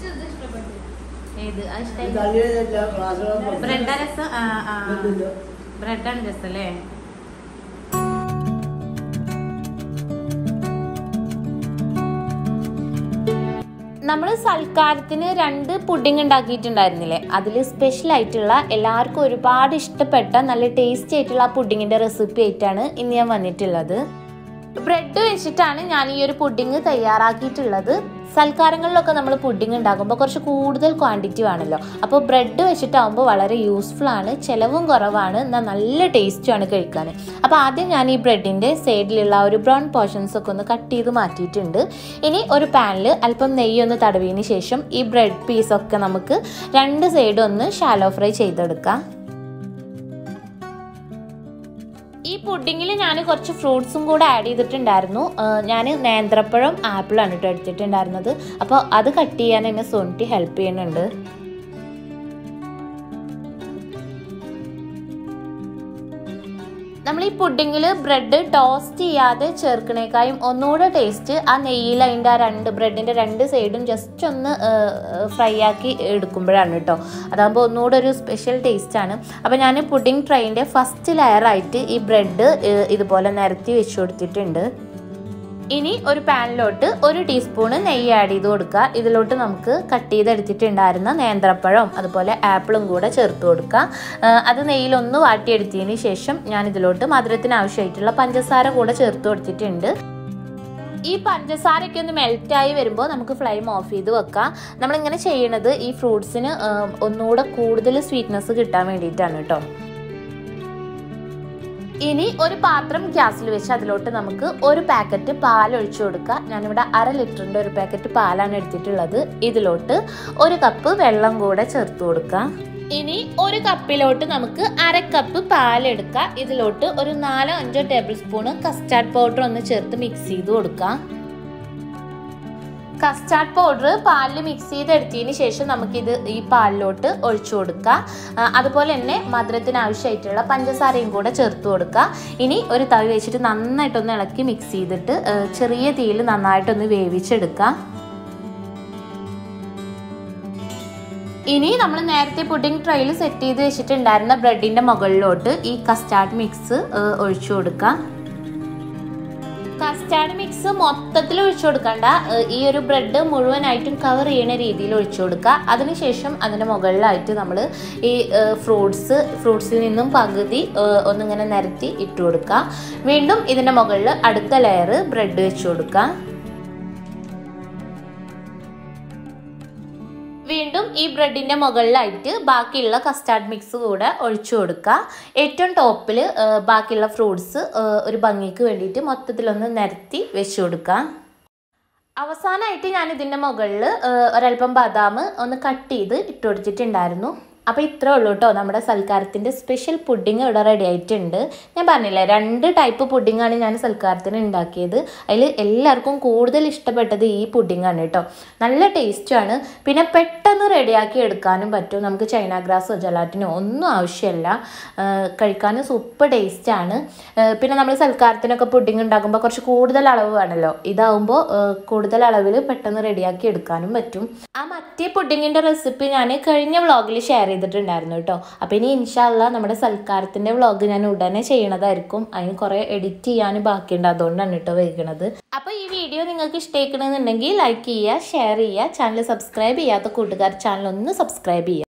ഏത് അത് ഇത് ഇഷ്ടായി അങ്ങനെയല്ല ക്ലാസ്സിലൊക്കെ ബ്രെഡ് രസം ആ ആ ഇതുണ്ട്. ബ്രെഡാണ് രസം അല്ലേ നമ്മൾ സൽക്കാരത്തിന് രണ്ട് പുഡിംഗ് ഉണ്ടാക്കിയിട്ടുണ്ടായിരുന്നില്ലേ അതിൽ സ്പെഷ്യൽ ആയിട്ടുള്ള എല്ലാവർക്കും ഒരുപാട് ഇഷ്ടപ്പെട്ട നല്ല ടേസ്റ്റി ആയിട്ടുള്ള ആ പുഡിങ്ങിന്റെ റെസിപ്പി ആയിട്ടാണ് ഇന്ന് ഞാൻ വന്നിട്ടുള്ളത് ബ്രെഡ് വെച്ചിട്ടാണ് ഞാൻ ഈ ഒരു പുഡിങ് തയ്യാറാക്കിയിട്ടുള്ളത് സൽക്കാരങ്ങളിലൊക്കെ നമ്മൾ പുഡിങ് ഉണ്ടാക്കുമ്പോൾ കുറച്ച് കൂടുതൽ ക്വാണ്ടിറ്റി വേണമല്ലോ അപ്പോൾ ബ്രെഡ് വെച്ചിട്ടാകുമ്പോൾ വളരെ യൂസ്ഫുൾ ആണ് ചിലവും കുറവാണ് എന്നാൽ നല്ല ടേസ്റ്റുമാണ് കഴിക്കാൻ അപ്പോൾ ആദ്യം ഞാൻ ഈ ബ്രെഡിൻ്റെ സൈഡിലുള്ള ആ ഒരു ബ്രൗൺ പോർഷൻസ് ഒക്കെ ഒന്ന് കട്ട് ചെയ്ത് മാറ്റിയിട്ടുണ്ട് ഇനി ഒരു പാനിൽ അല്പം നെയ്യൊന്ന് തടവിയതിന് ശേഷം ഈ ബ്രെഡ് പീസൊക്കെ നമുക്ക് രണ്ട് സൈഡും ഒന്ന് ഷാലോ ഫ്രൈ ചെയ്തെടുക്കാം ഈ പുഡിങ്ങിൽ ഞാൻ കുറച്ച് ഫ്രൂട്ട്സും കൂടെ ആഡ് ചെയ്തിട്ടുണ്ടായിരുന്നു ഞാൻ നേന്ത്രപ്പഴം ആപ്പിളാണ് കേട്ടോ എടുത്തിട്ടുണ്ടായിരുന്നത് അപ്പോൾ അത് കട്ട് ചെയ്യാൻ എന്നെ സോണിറ്റി ഹെൽപ്പ് ചെയ്യുന്നുണ്ട് നമ്മൾ ഈ പുഡിങ്ങിൽ ബ്രെഡ് ടോസ്റ്റ് ചെയ്യാതെ ചേർക്കണേക്കായും ഒന്നുകൂടെ ടേസ്റ്റ് ആ നെയ്യിൽ അതിൻ്റെ ആ രണ്ട് ബ്രെഡിൻ്റെ രണ്ട് സൈഡും ജസ്റ്റ് ഒന്ന് ഫ്രൈ ആക്കി എടുക്കുമ്പോഴാണ് കേട്ടോ അതാകുമ്പോൾ ഒന്നുകൂടെ ഒരു സ്പെഷ്യൽ ടേസ്റ്റാണ് അപ്പോൾ ഞാൻ പുഡിംഗ് ട്രൈൻ്റെ ഫസ്റ്റ് ലെയറായിട്ട് ഈ ബ്രെഡ് ഇതുപോലെ നിരത്തി വെച്ച് കൊടുത്തിട്ടുണ്ട് ഇനി ഒരു പാനിലോട്ട് ഒരു ടീസ്പൂണ് നെയ്യ് ആഡ് ചെയ്ത് കൊടുക്കുക ഇതിലോട്ട് നമുക്ക് കട്ട് ചെയ്തെടുത്തിട്ടുണ്ടായിരുന്ന നേന്ത്രപ്പഴം അതുപോലെ ആപ്പിളും കൂടെ ചേർത്ത് കൊടുക്കുക ആ, അത് നെയ്യിലൊന്ന് വാട്ടിയെടുത്തതിന് ശേഷം ഞാൻ ഇതിലോട്ട് മധുരത്തിന് ആവശ്യമായിട്ടുള്ള പഞ്ചസാര കൂടെ ചേർത്ത് കൊടുത്തിട്ടുണ്ട് ഈ പഞ്ചസാരയൊക്കെ ഒന്ന് മെൽറ്റായി വരുമ്പോൾ നമുക്ക് ഫ്ലെയിം ഓഫ് ചെയ്ത് വെക്കാം നമ്മളിങ്ങനെ ചെയ്യണത് ഈ ഫ്രൂട്ട്സിന് ഒന്നുകൂടെ കൂടുതൽ സ്വീറ്റ്നെസ് കിട്ടാൻ വേണ്ടിയിട്ടാണ് കേട്ടോ ഇനി ഒരു പാത്രം ഗ്യാസിൽ വെച്ച് അതിലോട്ട് നമുക്ക് ഒരു പാക്കറ്റ് പാൽ ഒഴിച്ചു കൊടുക്കുക ഞാനിവിടെ അര ലിറ്ററിൻ്റെ ഒരു പാക്കറ്റ് പാലാണ് എടുത്തിട്ടുള്ളത് ഇതിലോട്ട് ഒരു കപ്പ് വെള്ളം കൂടെ ചേർത്ത് കൊടുക്കുക ഇനി ഒരു കപ്പിലോട്ട് നമുക്ക് അര കപ്പ് പാലെടുക്കുക ഇതിലോട്ട് ഒരു നാലോ അഞ്ചോ ടേബിൾ സ്പൂണ് കസ്റ്റാർഡ് പൗഡർ ഒന്ന് ചേർത്ത് മിക്സ് ചെയ്ത് കൊടുക്കാം കസ്റ്റാർഡ് പൗഡർ പാലിൽ മിക്സ് ചെയ്തെടുത്തതിന് ശേഷം നമുക്കിത് ഈ പാലിലോട്ട് ഒഴിച്ചു കൊടുക്കുക ആ, അതുപോലെ തന്നെ മധുരത്തിന് ആവശ്യമായിട്ടുള്ള പഞ്ചസാരയും കൂടെ ചേർത്ത് കൊടുക്കുക ഇനി ഒരു തവി വെച്ചിട്ട് നന്നായിട്ടൊന്ന് ഇളക്കി മിക്സ് ചെയ്തിട്ട് ആ, ചെറിയ തീയിൽ നന്നായിട്ടൊന്ന് വേവിച്ചെടുക്കുക ഇനി നമ്മൾ നേരത്തെ പുഡിംഗ് ട്രൈയിൽ സെറ്റ് ചെയ്ത് വെച്ചിട്ടുണ്ടായിരുന്ന ബ്രെഡിന്റെ മുകളിലോട്ട് ഈ കസ്റ്റാർഡ് മിക്സ് ഒഴിച്ചു കൊടുക്കുക കസ്റ്റാർഡ് മിക്സ് മൊത്തത്തിൽ ഒഴിച്ചു കൊടുക്കണ്ട ഏഹ് ഈ ഒരു ബ്രെഡ് മുഴുവനായിട്ടും കവർ ചെയ്യുന്ന രീതിയിൽ ഒഴിച്ചു കൊടുക്കുക അതിനുശേഷം അതിൻ്റെ മുകളിലായിട്ട് നമ്മൾ ഈ ഫ്രൂട്ട്സ് ഫ്രൂട്ട്സിൽ നിന്നും പകുതി ഏഹ് ഒന്നിങ്ങനെ നിരത്തി ഇട്ട് കൊടുക്കുക വീണ്ടും ഇതിൻ്റെ മുകളിൽ അടുത്ത ലെയർ ബ്രെഡ് വെച്ച് കൊടുക്കുക വീണ്ടും ഈ ബ്രെഡിന്റെ മുകളിലായിട്ട് ബാക്കിയുള്ള കസ്റ്റാർഡ് മിക്സ് കൂടെ ഒഴിച്ചു കൊടുക്കുക ഏറ്റവും ടോപ്പിൽ ബാക്കിയുള്ള ഫ്രൂട്ട്സ് ഒരു ഭംഗിക്ക് വേണ്ടിയിട്ട് മൊത്തത്തിലൊന്ന് നിരത്തി വെച്ച് കൊടുക്കുക അവസാനമായിട്ട് ഞാൻ ഇതിൻ്റെ മുകളിൽ ഒരല്പം ബദാം ഒന്ന് കട്ട് ചെയ്ത് ഇട്ട് കൊടുത്തിട്ടുണ്ടായിരുന്നു അപ്പോൾ ഇത്രേ ഉള്ളൂ കേട്ടോ നമ്മുടെ സൽക്കാരത്തിൻ്റെ സ്പെഷ്യൽ പുഡിങ് ഇവിടെ റെഡി ആയിട്ടുണ്ട് ഞാൻ പറഞ്ഞില്ലേ രണ്ട് ടൈപ്പ് പുഡിങ്ങാണ് ഞാൻ സൽക്കാരത്തിന് ഉണ്ടാക്കിയത് അതിൽ എല്ലാവർക്കും കൂടുതൽ ഇഷ്ടപ്പെട്ടത് ഈ പുഡിങ്ങാണ് കേട്ടോ നല്ല ടേസ്റ്റുമാണ് പിന്നെ പെട്ടെന്ന് റെഡിയാക്കി എടുക്കാനും പറ്റും നമുക്ക് ചൈന ഗ്രാസോ ജലാറ്റിനോ ഒന്നും ആവശ്യമില്ല ആ, കഴിക്കാനും സൂപ്പർ ടേസ്റ്റാണ് പിന്നെ നമ്മൾ സൽക്കാരത്തിനൊക്കെ പുഡിങ് ഉണ്ടാക്കുമ്പോൾ കുറച്ച് കൂടുതൽ അളവ് വേണമല്ലോ ഇതാവുമ്പോൾ കൂടുതൽ അളവിൽ പെട്ടെന്ന് റെഡിയാക്കി എടുക്കാനും പറ്റും ആ മറ്റേ പുഡിങ്ങിൻ്റെ റെസിപ്പി ഞാൻ കഴിഞ്ഞ വ്ളോഗിൽ ഷെയർ ചെയ്തിട്ടുണ്ടായിരുന്നു കേട്ടോ അപ്പോൾ ഇനി ഇൻഷാല്ല നമ്മുടെ സൽക്കാരത്തിൻ്റെ വ്ളോഗ് ഞാൻ ഉടനെ ചെയ്യണതായിരിക്കും അതിന് കുറേ എഡിറ്റ് ചെയ്യാനും ബാക്കിയുണ്ട് അതുകൊണ്ടാണ് കേട്ടോ വൈകണത് അപ്പോൾ ഈ വീഡിയോ നിങ്ങൾക്ക് ഇഷ്ടമാക്കണമെന്നുണ്ടെങ്കിൽ ലൈക്ക് ചെയ്യുക ഷെയർ ചെയ്യുക ചാനൽ സബ്സ്ക്രൈബ് ചെയ്യാത്ത കൂട്ടുകാർ ചാനൽ ഒന്ന് സബ്സ്ക്രൈബ് ചെയ്യുക